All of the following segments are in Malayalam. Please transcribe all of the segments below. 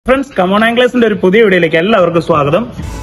ഫ്രണ്ട്സ് കമോൺ ആംഗ്ലേസിന്റെ ഒരു പുതിയ വീഡിയോയിലേക്ക് എല്ലാവർക്കും സ്വാഗതം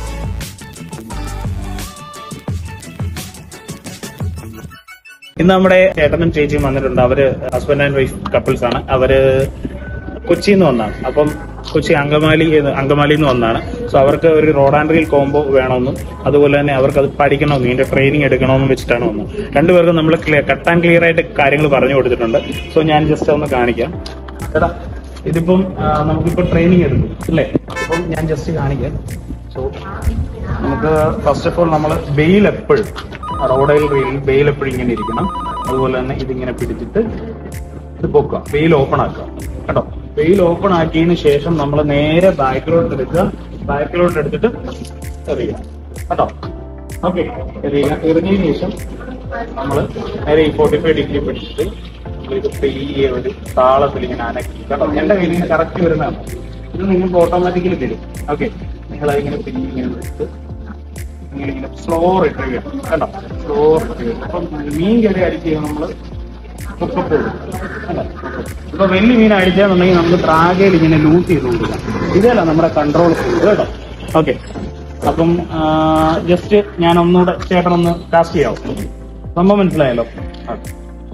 ഇന്ന് നമ്മുടെ ചേട്ടനും ചേച്ചിയും വന്നിട്ടുണ്ട് അവര് ഹസ്ബൻഡ് ആൻഡ് വൈഫ് കപ്പിൾസ് ആണ് അവര് കൊച്ചിയിൽ നിന്ന് വന്നാണ് അപ്പം കൊച്ചി അങ്കമാലി അങ്കമാലിയിൽ നിന്ന് വന്നാണ് സോ അവർക്ക് ഒരു റോഡ് ആൻഡ് റീൽ കോംബോ വേണമെന്നും അതുപോലെ തന്നെ അവർക്ക് അത് പഠിക്കണമെന്നും ഇതിന്റെ ട്രെയിനിങ് എടുക്കണമെന്നും വെച്ചിട്ടാണ് വന്നത് രണ്ടുപേർക്കും നമ്മൾ കട്ട് ആൻഡ് ക്ലിയർ ആയിട്ട് കാര്യങ്ങൾ പറഞ്ഞു കൊടുത്തിട്ടുണ്ട് സോ ഞാൻ ജസ്റ്റ് ഒന്ന് കാണിക്കാം എടാ ഇതിപ്പം ആ, നമുക്കിപ്പോ ട്രെയിനിങ് എടുക്കും അല്ലേ അപ്പം ഞാൻ ജസ്റ്റ് കാണിക്കാം സോ നമുക്ക് ഫസ്റ്റ് ഓഫ് ഓൾ നമ്മൾ ബെയിൽ എപ്പോഴും റോഡയിൽ റീലിൽ ബെയിൽ എപ്പോഴും ഇങ്ങനെ ഇരിക്കണം അതുപോലെ തന്നെ ഇതിങ്ങനെ പിടിച്ചിട്ട് ഇത് പൊക്കുക ബെയിൽ ഓപ്പൺ ആക്കുക കേട്ടോ ബെയിൽ ഓപ്പൺ ആക്കിയതിന് ശേഷം നമ്മൾ നേരെ ബാക്കിലോട്ട് എടുക്കുക ബാക്കിലോട്ട് എടുത്തിട്ട് എറിയുക കേട്ടോ ഓക്കെ എറിയുക എറിഞ്ഞതിന് ശേഷം നമ്മൾ നേരെ ഈ ഫോർട്ടി ഫൈവ് ഡിഗ്രി പിടിച്ചിട്ട് ഇത് പെയ്യ ഒരു താളത്തിൽ ഇങ്ങനെ അനക്കി കേട്ടോ എന്റെ കയ്യിൽ ഇങ്ങനെ കറക്റ്റ് വരുന്നതാണ് ഇത് നിങ്ങൾക്ക് ഓട്ടോമാറ്റിക്കലി തരും ഓക്കെ നിങ്ങൾ അതിങ്ങനെ പെയ്യ ഇങ്ങനെ എടുത്ത് ഇങ്ങനെ ഇങ്ങനെ സ്ലോ റിട്രീവ് ചെയ്യണം കേട്ടോ സ്ലോ റിട്രീവ് ചെയ്യണം അപ്പം മീൻ കയറി അടിക്കുക നമ്മൾ പൊക്കപ്പോഴും ഇപ്പൊ വലിയ മീൻ അടിച്ചാന്നുണ്ടെങ്കിൽ നമുക്ക് ത്രാകയിൽ ഇങ്ങനെ ലൂസ് ചെയ്ത് കൊടുക്കാം ഇതല്ല നമ്മുടെ കൺട്രോൾ കേട്ടോ ഓക്കെ അപ്പം ജസ്റ്റ് ഞാൻ ഒന്നുകൂടെ ചേട്ടൻ ഒന്ന് കാസ്റ്റ് ചെയ്യാവും സംഭവം മനസ്സിലായല്ലോ ഓക്കെ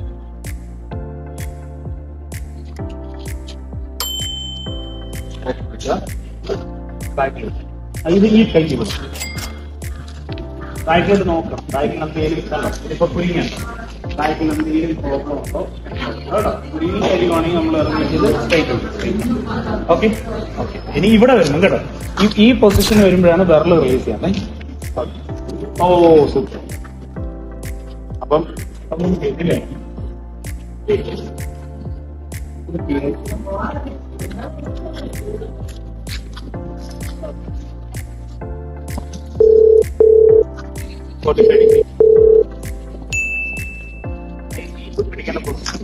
ബാക്കിലോട്ട് ഇത് ഈ കൈക്ക് വിടും ബാക്കിലോട്ട് നോക്കണം ബാക്കിൽ എന്തെങ്കിലും കണ്ടോ ഇതിപ്പോ കുരുങ്ങുണ്ട് ബാക്കിൽ എന്തെങ്കിലും പ്രോബ്ലം ഉണ്ടോ കേട്ടോ കുരുങ്ങി കഴിയുവാണെങ്കിൽ നമ്മൾ ഇറങ്ങിയത് സ്ട്രൈറ്റ് ഓക്കെ ഓക്കെ ഇനി ഇവിടെ വരണം കേട്ടോ ഈ ഈ പൊസിഷന് വരുമ്പോഴാണ് വിരൽ റിലീസ് ചെയ്യാൻ ഓ സൂപ്പർ അപ്പം അപ്പം കേട്ടില്ലേ ഇത് clear. ഫോർട്ടി ഫൈവ് ഡിഗ്രി പിടിക്കേണ്ട പൊസിഷൻ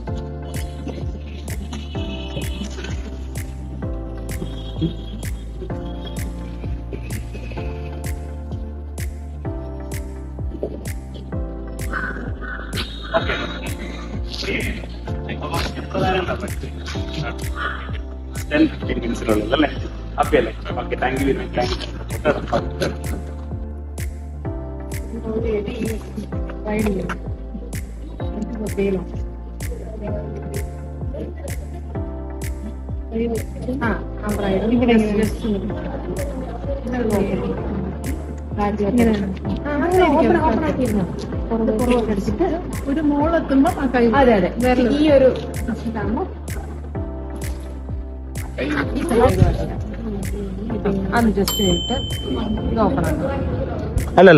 ടെൻ ഫിഫ്റ്റീൻ മിനിറ്റ്സിനുള്ളിൽ അല്ലേ ഹാപ്പി അല്ലേ okay thank you very much thank you ഒരു മോളെത്തുമ്പോ ആ കൈ അതെ അതെ ഈ ഒരു ഇതാകുമ്പോ അത് ജസ്റ്റ് ഇട്ട് ഇത് ഓപ്പൺ ആക്കാം അല്ലല്ല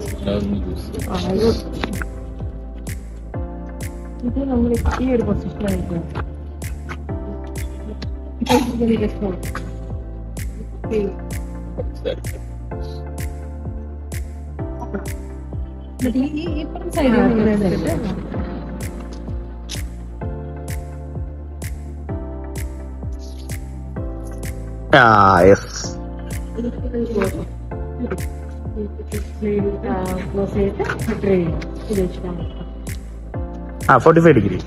ഇത് നമ്മൾ ഈ ഒരു പൊസിഷനായിരിക്കും ഈ ഈ ഇപ്പുറം സൈഡിൽ ക്ലോസ് ചെയ്തിട്ട് റിട്രീവ് ചെയ്യും ഇത് വെച്ചിട്ടാണ് ആ ഫോർട്ടി ഫൈവ് ഡിഗ്രി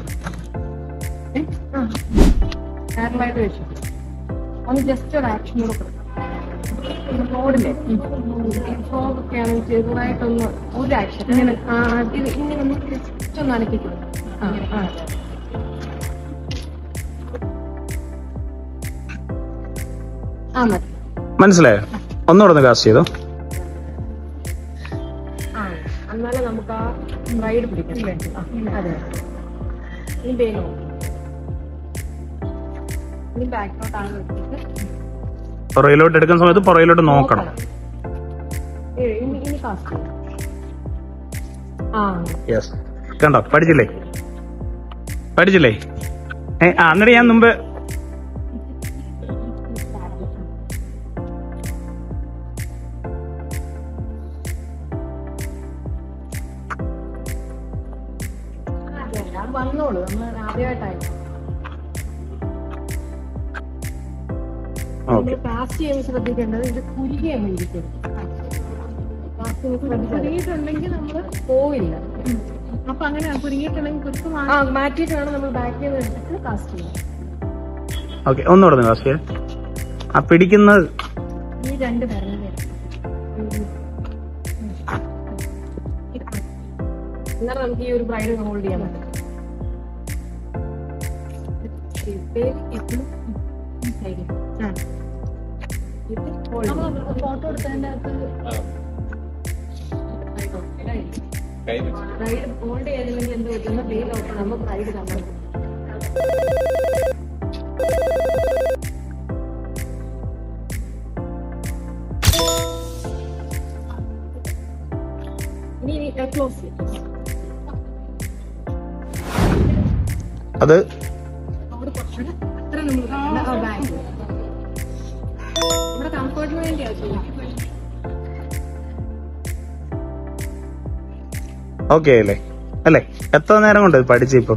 പാരലായിട്ട് വെച്ചു ഒന്ന് ജസ്റ്റ് ഒരു ആക്ഷൻ കൂടെ കൊടുക്കാം റോഡിലെ ഒക്കെ ആണെങ്കിൽ ചെറുതായിട്ടൊന്ന് ഒരു ആക്ഷൻ ഇങ്ങനെ ആ, ഇത് ഇങ്ങനെ ഒന്ന് ജസ്റ്റ് ഒന്ന് അനക്കി കൊടുക്കാം ആ, ആ, അതെ. ആ മതി മനസ്സിലായോ ഒന്നുകൂടെ ഒന്ന് കാസ്റ്റ് ചെയ്തോ ആ എന്നാലേ നമുക്ക് ആ റൈഡ് പിടിക്കാം ആ, അതെ ഇനി വേണോ ഇനി ബാക്കിലോട്ടാണ് വെച്ചിട്ട് പുറയിലോട്ട് എടുക്കുന്ന സമയത്ത് പുറയിലോട്ട് നോക്കണം ഏ, ഇനി ഇനി കാസ്റ്റ് ചെയ്യാം ആ യെസ് കണ്ടോ പഠിച്ചില്ലേ പഠിച്ചില്ലേ ഏ ആ എന്നിട്ട് ഞാൻ മുമ്പ് അതെ, അത് വന്നോളൂ നമ്മൾ ആദ്യമായിട്ടായിരുന്നു ഓക്കെ കാസ്റ്റ് ചെയ്യുമ്പോൾ ശ്രദ്ധിക്കേണ്ടത് ഇത് കുരുകിയാണ് ഇരിക്കുന്നത് കാസ്റ്റ് ചെയ്യുമ്പോൾ ശ്രദ്ധിക്കണം കുരുങ്ങിയിട്ടുണ്ടെങ്കിൽ നമ്മള് പോവില്ല അപ്പൊ അങ്ങനെ കുരുങ്ങിയിട്ടുണ്ടെങ്കിൽ കുരുക്ക് ആ മാറ്റിയിട്ട് വേണം നമ്മൾ ബാക്കിൽ നിന്ന് എടുത്തിട്ട് കാസ്റ്റ് ചെയ്യാൻ ഓക്കെ ഒന്നുകൂടെ ഒന്ന് കാസ്റ്റ് ചെയ്യാം ആ പിടിക്കുന്നത് ഈ രണ്ട് വിരലിൽ എന്നാൽ നമുക്ക് ഈ ഒരു ബ്രൈഡ് ഹോൾഡ് ചെയ്യാൻ പറ്റും ഫോട്ടോ എടുത്തതിന്റെ അകത്ത് ബ്രൈഡ് ഹോൾഡ് ചെയ്തില്ലെങ്കിൽ എന്ത് പറ്റുന്ന പേര് ഓപ്പൺ ആകുമ്പോൾ ബ്രൈഡ് നമ്മൾ ഇനി ക്ലോസ് ചെയ്യാം അത് അവിടെ കുറച്ചുകൂടെ അത്ര നമ്മൾ ബാഗ് നമ്മുടെ കംഫർട്ടിന് വേണ്ടി ആവശ്യമില്ല ഓക്കെ അല്ലേ അല്ലേ എത്ര നേരം കൊണ്ട് ഇത് പഠിച്ചു ഇപ്പം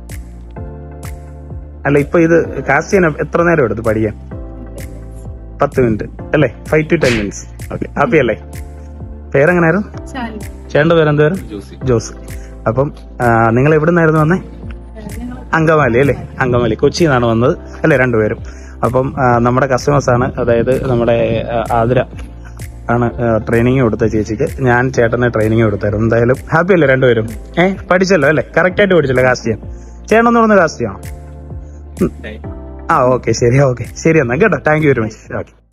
അല്ല ഇപ്പൊ ഇത് കാസ്റ്റ് ചെയ്യാൻ എത്ര നേരം എടുത്ത് പഠിക്കാൻ പത്ത് മിനിറ്റ് അല്ലേ five to ten minutes okay happy അല്ലേ പേരെങ്ങനായിരുന്നു ശാലി ചേട്ടൻ്റെ പേരെന്തായിരുന്നു ജോസ് അപ്പം നിങ്ങൾ എവിടെ നിന്നായിരുന്നു വന്നേ അങ്കമാലി അല്ലേ അങ്കമാലി കൊച്ചിയിൽ നിന്നാണ് വന്നത് അല്ലേ രണ്ടുപേരും അപ്പം ആ, നമ്മുടെ കസ്റ്റമേഴ്സ് ആണ് അതായത് നമ്മുടെ ആ, ആതിര ആണ് ട്രെയിനിങ് കൊടുത്ത ചേച്ചിക്ക് ഞാൻ ചേട്ടന് ട്രെയിനിങ് കൊടുത്തായിരുന്നു എന്തായാലും ഹാപ്പി അല്ലേ രണ്ടുപേരും ഏഹ് പഠിച്ചല്ലോ അല്ലേ കറക്റ്റ് ആയിട്ട് പഠിച്ചല്ലോ കാസ്റ്റ് ചെയ്യാൻ ചേട്ടനൊന്നും ഒന്ന് കാസ്റ്റ് ചെയ്യണം ഉം. ആ ഓക്കെ ശരി ഓക്കെ ശരി എന്നാ കേട്ടോ thank you very much okay